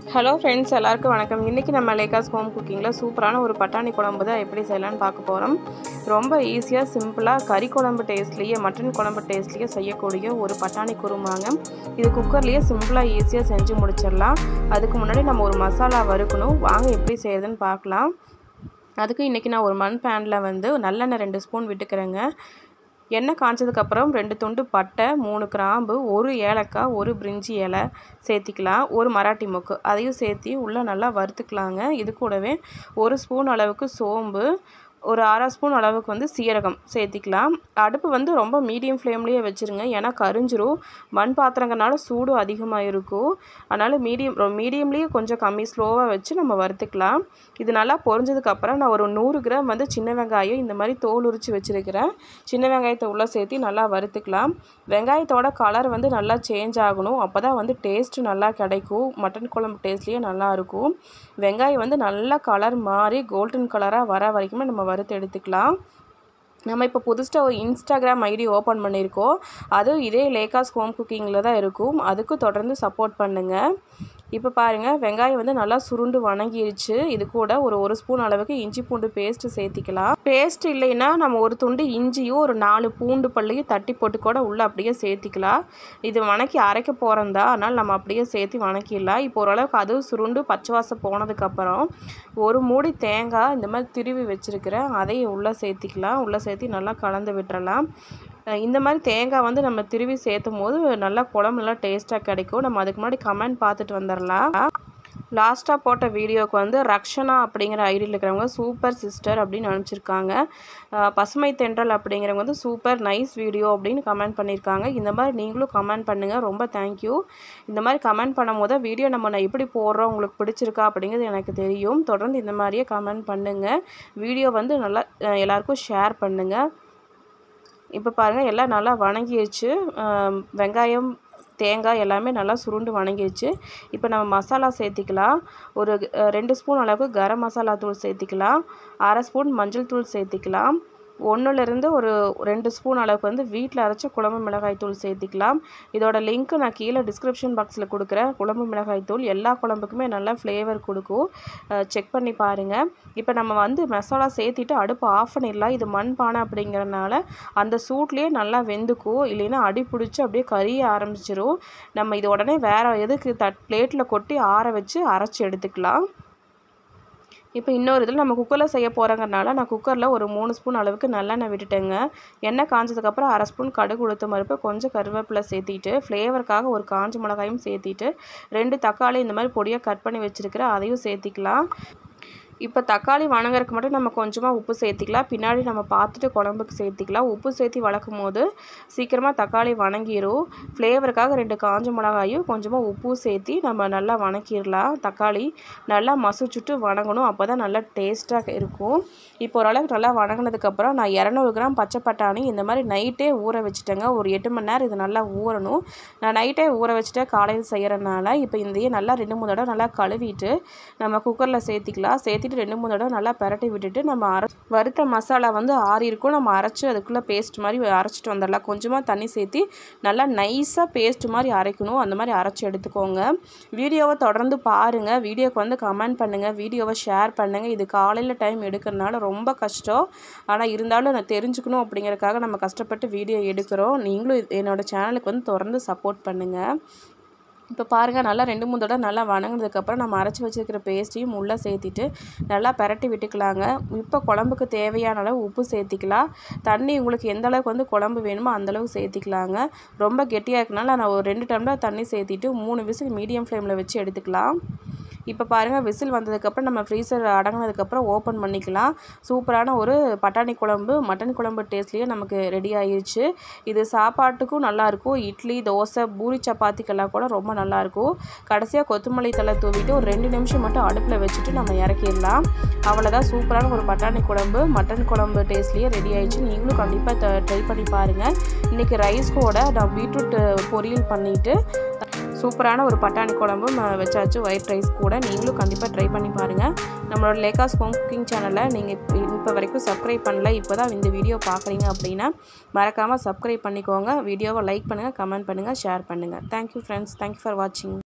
hello friends எல்லாருக்கும் வணக்கம் இன்றைக்கி நம்ம லேக்காஸ் ஹோம் குக்கிங்கில் சூப்பரான ஒரு பட்டாணி குழம்பு தான் எப்படி செய்யலாம்னு பார்க்க போகிறோம் ரொம்ப ஈஸியாக சிம்பிளாக கறி குழம்பு டேஸ்ட்லேயே மட்டன் குழம்பு டேஸ்ட்லேயே செய்யக்கூடிய ஒரு பட்டாணி குருமாங்க இது குக்கர்லேயே சிம்பிளாக ஈஸியாக செஞ்சு முடிச்சிடலாம் அதுக்கு முன்னாடி நம்ம ஒரு மசாலா வறுக்கணும் வாங்க எப்படி செய்யுதுன்னு பார்க்கலாம் அதுக்கு இன்றைக்கி நான் ஒரு மண் பேனில் வந்து நல்லெண்ணெய் ரெண்டு ஸ்பூன் விட்டுக்கிறேங்க எண்ணெய் காய்ச்சதுக்கப்புறம் ரெண்டு துண்டு பட்டை மூணு கிராம்பு ஒரு ஏலக்காய் ஒரு பிரிஞ்சி இலை சேர்த்திக்கலாம் ஒரு மராட்டி மொக்கு அதையும் சேர்த்தி உள்ளே நல்லா வறுத்துக்கலாங்க இது கூடவே ஒரு ஸ்பூன் அளவுக்கு சோம்பு ஒரு அரை ஸ்பூன் அளவுக்கு வந்து சீரகம் சேர்த்திக்கலாம் அடுப்பு வந்து ரொம்ப மீடியம் ஃப்ளேம்லேயே வச்சுருங்க ஏன்னா கரிஞ்சிரும் மண் பாத்திரங்கனால சூடு அதிகமாக இருக்கும் அதனால் மீடியம் மீடியம்லேயே கொஞ்சம் கம்மி ஸ்லோவாக வச்சு நம்ம வறுத்துக்கலாம் இது நல்லா பொரிஞ்சதுக்கப்புறம் நான் ஒரு நூறு கிராம் வந்து சின்ன வெங்காயம் இந்த மாதிரி தோல் உரித்து வச்சுருக்கிறேன் சின்ன வெங்காயத்தை உள்ளே சேர்த்து நல்லா வறுத்துக்கலாம் வெங்காயத்தோட கலர் வந்து நல்லா சேஞ்ச் ஆகணும் அப்போ தான் வந்து டேஸ்ட்டு நல்லா கிடைக்கும் மட்டன் குழம்பு டேஸ்ட்லேயே நல்லாயிருக்கும் வெங்காயம் வந்து நல்லா கலர் மாறி கோல்டன் கலராக வர வரைக்குமே நம்ம வறுத்து எடுத்துக்கலாம் நம்ம இப்போ புதுசாக ஒரு இன்ஸ்டாகிராம் ஐடி ஓப்பன் பண்ணியிருக்கோம் அதுவும் இதே லேக்காஸ் ஹோம் குக்கிங்கில் தான் இருக்கும் அதுக்கு தொடர்ந்து சப்போர்ட் பண்ணுங்கள் இப்போ பாருங்கள் வெங்காயம் வந்து நல்லா சுருண்டு வணங்கிருச்சு இது கூட ஒரு ஒரு ஸ்பூன் அளவுக்கு இஞ்சி பூண்டு பேஸ்ட்டு சேர்த்திக்கலாம் பேஸ்ட் இல்லைன்னா நம்ம ஒரு துண்டு இஞ்சியும் ஒரு நாலு பூண்டு பல்லையும் தட்டி போட்டு கூட உள்ளே அப்படியே சேர்த்திக்கலாம் இது வணக்கி அரைக்க போகிறந்தா அதனால் நம்ம அப்படியே சேர்த்து வணக்கிடலாம் இப்போ ஓரளவுக்கு அதுவும் சுருண்டு பச்சை வாசம் போனதுக்கப்புறம் ஒரு மூடி தேங்காய் இந்த மாதிரி திருவி வச்சுருக்கிறேன் அதையும் உள்ளே சேர்த்திக்கலாம் உள்ளே சேர்த்து நல்லா கலந்து விட்டுறலாம் இந்த மாதிரி தேங்காய் வந்து நம்ம திருவி சேர்த்தும் போது நல்லா குழம்பு நல்லா டேஸ்ட்டாக கிடைக்கும் நம்ம அதுக்கு முன்னாடி கமெண்ட் பார்த்துட்டு வந்துடலாம் லாஸ்ட்டாக போட்ட வீடியோவுக்கு வந்து ரக்ஷனா அப்படிங்கிற ஐடியில் இருக்கிறவங்க சூப்பர் சிஸ்டர் அப்படின்னு அனுப்பிச்சிருக்காங்க பசுமை தென்றல் அப்படிங்கிறவங்க வந்து சூப்பர் நைஸ் வீடியோ அப்படின்னு கமெண்ட் பண்ணியிருக்காங்க இந்த மாதிரி நீங்களும் கமெண்ட் பண்ணுங்கள் ரொம்ப தேங்க்யூ இந்த மாதிரி கமெண்ட் பண்ணும் போது வீடியோ நம்ம நான் எப்படி போடுறோம் உங்களுக்கு பிடிச்சிருக்கா அப்படிங்கிறது எனக்கு தெரியும் தொடர்ந்து இந்த மாதிரியே கமெண்ட் பண்ணுங்கள் வீடியோ வந்து நல்லா எல்லாருக்கும் ஷேர் பண்ணுங்கள் இப்போ பாருங்கள் எல்லாம் நல்லா வணங்கிடுச்சு வெங்காயம் தேங்காய் எல்லாமே நல்லா சுருண்டு வணங்கிடுச்சு இப்போ நம்ம மசாலா சேர்த்திக்கலாம் ஒரு ரெண்டு ஸ்பூன் அளவுக்கு கரம் மசாலா தூள் சேர்த்திக்கலாம் அரை ஸ்பூன் மஞ்சள் தூள் சேர்த்திக்கலாம் ஒன்றுலேருந்து ஒரு ரெண்டு ஸ்பூன் அளவுக்கு வந்து வீட்டில் அரைச்ச குழம்பு மிளகாய் தூள் சேர்த்திக்கலாம் இதோட லிங்க்கு நான் கீழே டிஸ்கிரிப்ஷன் பாக்ஸில் கொடுக்குறேன் குழம்பு மிளகாய் தூள் எல்லா குழம்புக்குமே நல்லா ஃப்ளேவர் கொடுக்கும் செக் பண்ணி பாருங்கள் இப்போ நம்ம வந்து மசாலா சேர்த்திட்டு அடுப்பு ஆஃப் பண்ணிடலாம் இது மண் பானை அப்படிங்கிறனால அந்த சூட்லேயே நல்லா வெந்துக்கும் இல்லைன்னா அடி பிடிச்சி அப்படியே கறிய ஆரம்பிச்சிரும் நம்ம இது உடனே வேறு எதுக்கு தட் பிளேட்டில் கொட்டி ஆற வச்சு அரைச்சி எடுத்துக்கலாம் இப்போ இன்னொரு இதில் நம்ம குக்கரில் செய்ய போகிறங்கிறனால நான் குக்கரில் ஒரு மூணு ஸ்பூன் அளவுக்கு நல்லெண்ணெய் விட்டுட்டேங்க எண்ணெய் காஞ்சதுக்கப்புறம் அரை ஸ்பூன் கடுகு உளுத்த மறுப்பு கொஞ்சம் கருவேப்பிலை சேர்த்திட்டு ஃப்ளேவருக்காக ஒரு காஞ்ச மிளகாயும் சேர்த்திட்டு ரெண்டு தக்காளி இந்த மாதிரி பொடியாக கட் பண்ணி வச்சுருக்கிறேன் அதையும் சேர்த்திக்கலாம் இப்போ தக்காளி வணங்குறதுக்கு மட்டும் நம்ம கொஞ்சமாக உப்பு சேர்த்திக்கலாம் பின்னாடி நம்ம பார்த்துட்டு குழம்புக்கு சேர்த்திக்கலாம் உப்பு சேர்த்தி வளர்க்கும் போது சீக்கிரமாக தக்காளி வணங்கிடும் ஃப்ளேவருக்காக ரெண்டு காஞ்ச மிளகாயும் கொஞ்சமாக உப்பு சேர்த்தி நம்ம நல்லா வணக்கிடலாம் தக்காளி நல்லா மசிச்சுட்டு வணங்கணும் அப்போ தான் நல்லா டேஸ்ட்டாக இருக்கும் இப்போ ஓரளவுக்கு நல்லா வணங்கினதுக்கப்புறம் நான் இரநூறு கிராம் பச்சை பட்டாணி இந்த மாதிரி நைட்டே ஊற வச்சுட்டேங்க ஒரு எட்டு மணி நேரம் இது நல்லா ஊறணும் நான் நைட்டே ஊற வச்சுட்டேன் காலையில் செய்கிறனால இப்போ இதையே நல்லா ரெண்டு மூணு தடவை நல்லா கழுவிட்டு நம்ம குக்கரில் சேர்த்திக்கலாம் சேர்த்து சேர்த்துட்டு ரெண்டு மூணு தடவை நல்லா பரட்டி விட்டுட்டு நம்ம அரை வறுத்த மசாலா வந்து ஆறி இருக்கும் நம்ம அரைச்சி அதுக்குள்ளே பேஸ்ட் மாதிரி அரைச்சிட்டு வந்துடலாம் கொஞ்சமாக தண்ணி சேர்த்தி நல்லா நைஸாக பேஸ்ட் மாதிரி அரைக்கணும் அந்த மாதிரி அரைச்சி எடுத்துக்கோங்க வீடியோவை தொடர்ந்து பாருங்கள் வீடியோக்கு வந்து கமெண்ட் பண்ணுங்கள் வீடியோவை ஷேர் பண்ணுங்கள் இது காலையில் டைம் எடுக்கிறனால ரொம்ப கஷ்டம் ஆனால் இருந்தாலும் நான் தெரிஞ்சுக்கணும் அப்படிங்கிறதுக்காக நம்ம கஷ்டப்பட்டு வீடியோ எடுக்கிறோம் நீங்களும் என்னோடய சேனலுக்கு வந்து தொடர்ந்து சப்போர்ட் பண்ணுங்கள் இப்போ பாருங்கள் நல்லா ரெண்டு மூணு தடவை நல்லா வணங்கினதுக்கப்புறம் நம்ம அரைச்சி வச்சுருக்கிற பேஸ்ட்டையும் உள்ளே சேர்த்திட்டு நல்லா பரட்டி விட்டுக்கலாங்க இப்போ குழம்புக்கு தேவையான அளவு உப்பு சேர்த்திக்கலாம் தண்ணி உங்களுக்கு எந்த அளவுக்கு வந்து குழம்பு வேணுமோ அந்தளவுக்கு சேர்த்திக்கலாங்க ரொம்ப கெட்டியாக இருக்கனால நான் ஒரு ரெண்டு டம்ளர் தண்ணி சேர்த்திட்டு மூணு விசில் மீடியம் ஃப்ளேமில் வச்சு எடுத்துக்கலாம் இப்போ பாருங்கள் விசில் வந்ததுக்கப்புறம் நம்ம ஃப்ரீசர் அடங்கினதுக்கப்புறம் ஓப்பன் பண்ணிக்கலாம் சூப்பரான ஒரு பட்டாணி குழம்பு மட்டன் குழம்பு டேஸ்ட்லேயே நமக்கு ரெடி ஆயிடுச்சு இது சாப்பாட்டுக்கும் நல்லாயிருக்கும் இட்லி தோசை பூரி சப்பாத்திக்கெல்லாம் கூட ரொம்ப நல்லாயிருக்கும் கடைசியாக கொத்தமல்லி தலை தூவிட்டு ஒரு ரெண்டு நிமிஷம் மட்டும் அடுப்பில் வச்சுட்டு நம்ம இறக்கிடலாம் அவ்வளோதான் சூப்பரான ஒரு பட்டாணி குழம்பு மட்டன் குழம்பு டேஸ்ட்லேயே ரெடி ஆயிடுச்சு நீங்களும் கண்டிப்பாக ட்ரை பண்ணி பாருங்கள் இன்றைக்கி ரைஸ் கூட நான் பீட்ரூட் பொரியல் பண்ணிவிட்டு சூப்பரான ஒரு பட்டாணி குழம்பும் வச்சாச்சு ஒயிட் ரைஸ் கூட நீங்களும் கண்டிப்பாக ட்ரை பண்ணி பாருங்கள் நம்மளோட லேக்காஸ் ஹோம் குக்கிங் சேனலை நீங்கள் இப்போ வரைக்கும் சப்ஸ்கிரைப் பண்ணல இப்போ தான் இந்த வீடியோ பார்க்குறீங்க அப்படின்னா மறக்காமல் சப்ஸ்கிரைப் பண்ணிக்கோங்க வீடியோவை லைக் பண்ணுங்கள் கமெண்ட் பண்ணுங்கள் ஷேர் பண்ணுங்கள் தேங்க்யூ ஃப்ரெண்ட்ஸ் தேங்க்யூ ஃபார் வாட்சிங்